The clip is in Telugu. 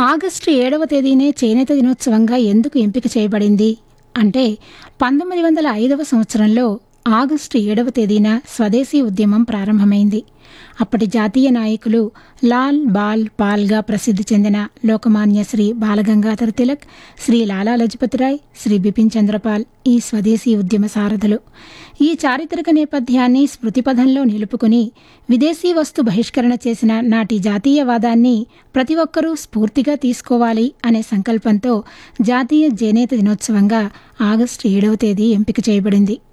ఆగస్టు ఏడవ తేదీనే చేనేత దినోత్సవంగా ఎందుకు ఎంపిక చేయబడింది అంటే పంతొమ్మిది వందల ఐదవ సంవత్సరంలో ఆగస్టు ఏడవ తేదీన స్వదేశీ ఉద్యమం ప్రారంభమైంది అప్పటి జాతీయ నాయకులు లాల్ బాల్ పాల్గా ప్రసిద్ధి చెందిన లోకమాన్య శ్రీ బాలగంగాధర తిలక్ శ్రీ లాలా లజపతి రాయ్ శ్రీ బిపిన్ చంద్రపాల్ ఈ స్వదేశీ ఉద్యమ సారథులు ఈ చారిత్రక నేపథ్యాన్ని స్మృతిపథంలో నిలుపుకుని విదేశీ వస్తు బహిష్కరణ చేసిన నాటి జాతీయవాదాన్ని ప్రతి ఒక్కరూ స్ఫూర్తిగా తీసుకోవాలి అనే సంకల్పంతో జాతీయ చేనేత దినోత్సవంగా ఆగస్టు ఏడవ తేదీ ఎంపిక చేయబడింది